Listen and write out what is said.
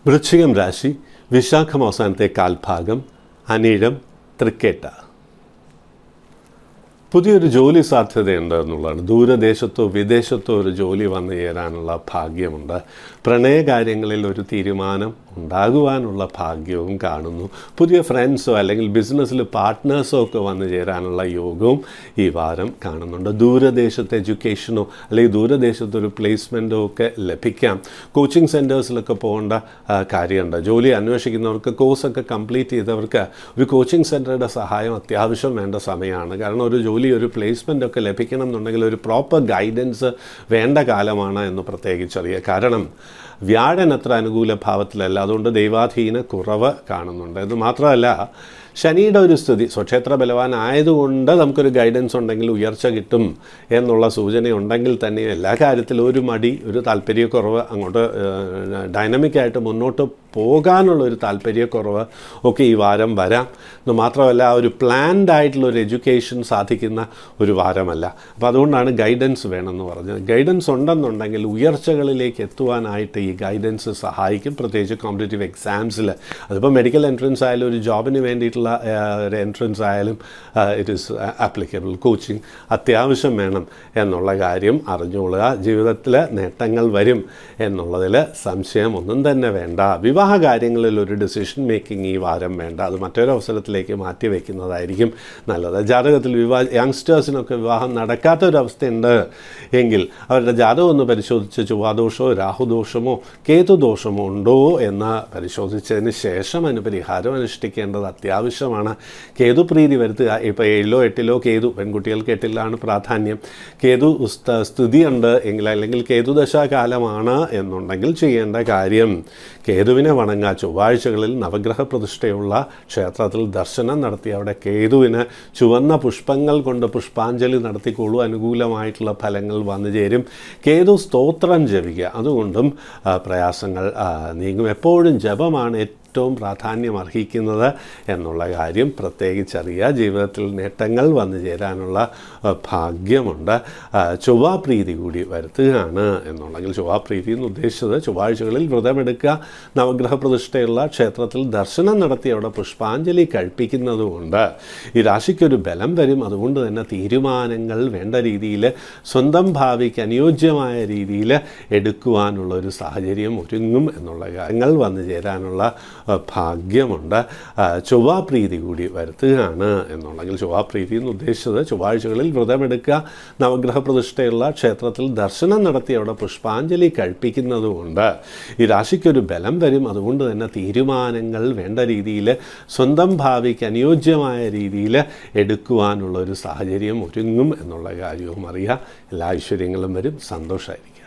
വൃശ്ചികം രാശി വിശാഖം അവസാനത്തെ കാൽഭാഗം അനീഴം തൃക്കേട്ട പുതിയൊരു ജോലി സാധ്യതയുണ്ട് എന്നുള്ളതാണ് ദൂരദേശത്തോ വിദേശത്തോ ഒരു ജോലി വന്നു ചേരാനുള്ള ഭാഗ്യമുണ്ട് പ്രണയകാര്യങ്ങളിൽ ഒരു തീരുമാനം ഉണ്ടാകുവാനുള്ള ഭാഗ്യവും കാണുന്നു പുതിയ ഫ്രണ്ട്സോ അല്ലെങ്കിൽ ബിസിനസ്സിൽ പാർട്ട്നേഴ്സോ ഒക്കെ വന്നു ചേരാനുള്ള യോഗവും ഈ വാരം കാണുന്നുണ്ട് ദൂരദേശത്തെ എഡ്യൂക്കേഷനോ അല്ലെങ്കിൽ ദൂരദേശത്ത് ഒരു പ്ലേസ്മെൻറ്റോ ഒക്കെ ലഭിക്കാം കോച്ചിങ് സെൻറ്റേഴ്സിലൊക്കെ പോകേണ്ട ആ, കാര്യമുണ്ട് ജോലി അന്വേഷിക്കുന്നവർക്ക് കോഴ്സൊക്കെ കംപ്ലീറ്റ് ചെയ്തവർക്ക് ഒരു കോച്ചിങ് സെൻറ്ററുടെ സഹായം അത്യാവശ്യം വേണ്ട സമയമാണ് കാരണം ഒരു ജോലി ഒരു പ്ലേസ്മെൻ്റ് ഒക്കെ ലഭിക്കണം എന്നുണ്ടെങ്കിൽ ഒരു പ്രോപ്പർ ഗൈഡൻസ് വേണ്ട കാലമാണ് എന്ന് പ്രത്യേകിച്ചറിയുക കാരണം വ്യാഴൻ അത്ര അനുകൂല ഭാവത്തിലല്ല അതുകൊണ്ട് ദൈവാധീന കുറവ് കാണുന്നുണ്ട് എന്ന് മാത്രമല്ല ശനിയുടെ ഒരു സ്ഥിതി സ്വക്ഷേത്ര ബലവാനായതുകൊണ്ട് നമുക്കൊരു ഗൈഡൻസ് ഉണ്ടെങ്കിൽ ഉയർച്ച കിട്ടും എന്നുള്ള സൂചനയുണ്ടെങ്കിൽ തന്നെ എല്ലാ കാര്യത്തിലും ഒരു മടി ഒരു താല്പര്യക്കുറവ് അങ്ങോട്ട് ഡൈനമിക് ആയിട്ട് മുന്നോട്ട് പോകാനുള്ള ഒരു താല്പര്യക്കുറവ് ഒക്കെ ഈ വാരം വരാം എന്ന് മാത്രമല്ല ആ ഒരു പ്ലാൻഡ് ആയിട്ടുള്ള ഒരു എഡ്യൂക്കേഷൻ സാധിക്കുന്ന ഒരു വാരമല്ല അപ്പോൾ അതുകൊണ്ടാണ് ഗൈഡൻസ് വേണമെന്ന് പറഞ്ഞത് ഗൈഡൻസ് ഉണ്ടെന്നുണ്ടെങ്കിൽ ഉയർച്ചകളിലേക്ക് എത്തുവാനായിട്ട് ഈ ഗൈഡൻസ് സഹായിക്കും പ്രത്യേകിച്ച് കോമ്പറ്റേറ്റീവ് എക്സാംസിൽ അതിപ്പോൾ മെഡിക്കൽ എൻട്രൻസ് ആയാലും ഒരു ജോബിന് വേണ്ടിയിട്ടുള്ള ആ, ഒരു എൻട്രൻസ് ആയാലും ഇറ്റ് ഈസ് ആപ്ലിക്കബിൾ കോച്ചിങ് അത്യാവശ്യം വേണം എന്നുള്ള കാര്യം അറിഞ്ഞുകൊള്ളുക ജീവിതത്തിൽ നേട്ടങ്ങൾ വരും എന്നുള്ളതിൽ സംശയമൊന്നും തന്നെ വേണ്ട വിവാഹ കാര്യങ്ങളിൽ ഒരു ഡിസിഷൻ മേക്കിംഗ് ഈ വാരം വേണ്ട അത് മറ്റൊരു അവസരത്തിലേക്ക് മാറ്റി വയ്ക്കുന്നതായിരിക്കും നല്ലത് ജാതകത്തിൽ വിവാഹ യങ്സ്റ്റേഴ്സിനൊക്കെ വിവാഹം നടക്കാത്തൊരവസ്ഥയുണ്ട് എങ്കിൽ അവരുടെ ജാതകം ഒന്ന് പരിശോധിച്ച് ചൊവ്വാദോഷമോ രാഹുദോഷമോ കേതുദോഷമോ ഉണ്ടോ എന്ന് പരിശോധിച്ചതിന് ശേഷം അതിന് പരിഹാരം അനുഷ്ഠിക്കേണ്ടത് അത്യാവശ്യമാണ് കേതുപ്രീതി വരുത്തുക ഇപ്പോൾ ഏഴിലോ എട്ടിലോ കേതു പെൺകുട്ടികൾക്ക് എട്ടിലാണ് പ്രാധാന്യം കേതു സ്ഥ- സ്ഥിതിയുണ്ട് എങ്കിൽ അല്ലെങ്കിൽ കേതുദശാകാലമാണ് എന്നുണ്ടെങ്കിൽ ചെയ്യേണ്ട കാര്യം കേതുവിനെ വണങ്ങുക ചൊവ്വാഴ്ചകളിൽ നവഗ്രഹ പ്രതിഷ്ഠയുള്ള ക്ഷേത്രത്തിൽ ദർശനം നടത്തി അവിടെ കേതുവിന് ചുവന്ന പുഷ്പങ്ങൾ കൊണ്ട് പുഷ്പാഞ്ജലി നടത്തിക്കൊള്ളൂ അനുകൂലമായിട്ടുള്ള ഫലങ്ങൾ വന്നു ചേരും കേതു സ്തോത്രം ജപിക്കുക അതുകൊണ്ടും ആ, പ്രയാസങ്ങൾ ആ, നീങ്ങും എപ്പോഴും ജപമാണ് ഏറ്റവും പ്രാധാന്യം അർഹിക്കുന്നത് എന്നുള്ള കാര്യം പ്രത്യേകിച്ചറിയുക ജീവിതത്തിൽ നേട്ടങ്ങൾ വന്നു ചേരാനുള്ള ആ, ഭാഗ്യമുണ്ട് ആ, ചൊവ്വാപ്രീതി കൂടി വരുത്തുകയാണ് എന്നുണ്ടെങ്കിൽ ചൊവ്വാപ്രീതി എന്ന് ഉദ്ദേശിച്ചത് ചൊവ്വാഴ്ചകളിൽ വ്രതമെടുക്കുക നവഗ്രഹ പ്രതിഷ്ഠയുള്ള ക്ഷേത്രത്തിൽ ദർശനം നടത്തി അവിടെ പുഷ്പാഞ്ജലി കഴിപ്പിക്കുന്നതുകൊണ്ട് ഈ രാശിക്കൊരു ബലം വരും അതുകൊണ്ട് തന്നെ തീരുമാനങ്ങൾ വേണ്ട രീതിയിൽ സ്വന്തം ഭാവിക്ക് അനുയോജ്യമായ രീതിയിൽ എടുക്കുവാനുള്ള ഒരു സാഹചര്യം ഒരുങ്ങും എന്നുള്ള കാര്യങ്ങൾ വന്നു ചേരാനുള്ള ആ, ഭാഗ്യമുണ്ട് ആ, ചൊവ്വാപ്രീതി കൂടി വരുത്തുകയാണ് എന്നുണ്ടെങ്കിൽ ചൊവ്വാപ്രീതി എന്ന് ഉദ്ദേശിച്ചത് ചൊവ്വാഴ്ചകളിൽ വ്രതമെടുക്കുക നവഗ്രഹ പ്രതിഷ്ഠയുള്ള ക്ഷേത്രത്തിൽ ദർശനം നടത്തി അവിടെ പുഷ്പാഞ്ജലി കഴിപ്പിക്കുന്നതുകൊണ്ട് ഈ രാശിക്കൊരു ബലം വരും അതുകൊണ്ട് തന്നെ തീരുമാനങ്ങൾ വേണ്ട രീതിയിൽ സ്വന്തം ഭാവിക്ക് അനുയോജ്യമായ രീതിയിൽ എടുക്കുവാനുള്ള ഒരു സാഹചര്യം ഒരുങ്ങും എന്നുള്ള കാര്യവും അറിയാം എല്ലാ ഐശ്വര്യങ്ങളും വരും സന്തോഷമായിരിക്കും